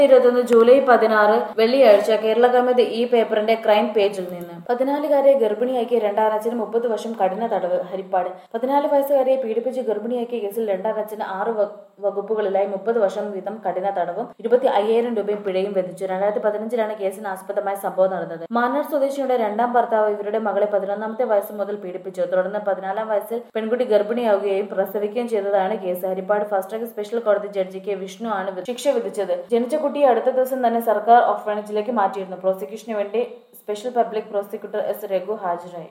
ഇരുപത്തൊന്ന് ജൂലൈ പതിനാറ് വെള്ളിയാഴ്ച കേരള കമ്മിറ്റി ഈ പേപ്പറിന്റെ ക്രൈം പേജിൽ നിന്ന് പതിനാലുകാരെ ഗർഭിണിയാക്കിയ രണ്ടാനച്ഛന് മുപ്പത് വർഷം കഠിന തടവ് ഹരിപ്പാട് പതിനാല് വയസ്സുകാരിയെ പീഡിപ്പിച്ച് ഗർഭിണിയാക്കിയ കേസിൽ രണ്ടാനച്ഛന് ആറ് വ- വകുപ്പുകളിലായി മുപ്പത് വർഷം വീതം കഠിന തടവും ഇരുപത്തി അയ്യായിരം രൂപയും പിഴയും വിധിച്ചു രണ്ടായിരത്തി പതിനഞ്ചിലാണ് കേസിന് ആസ്പദമായ സംഭവം നടന്നത് മാന്നാർ സ്വദേശിയുടെ രണ്ടാം ഭർത്താവ് ഇവരുടെ മകളെ പതിനൊന്നാമത്തെ വയസ്സ് മുതൽ പീഡിപ്പിച്ചു തുടർന്ന് പതിനാലാം വയസ്സിൽ പെൺകുട്ടി ഗർഭിണിയാവുകയും പ്രസവിക്കുകയും ചെയ്തതാണ് case Harippad fast track special കോടതി ജഡ്ജി കെ വിഷ്ണു ആണ് വി- ശിക്ഷ വിധിച്ചത് ജനിച്ച കുട്ടിയെ അടുത്ത ദിവസം തന്നെ സർക്കാർ ഓർഫനേജിലേക്ക് മാറ്റിയിരുന്നു പ്രോസിക്യൂഷന് വേണ്ടി special public prosecutor S Raghu ഹാജരായി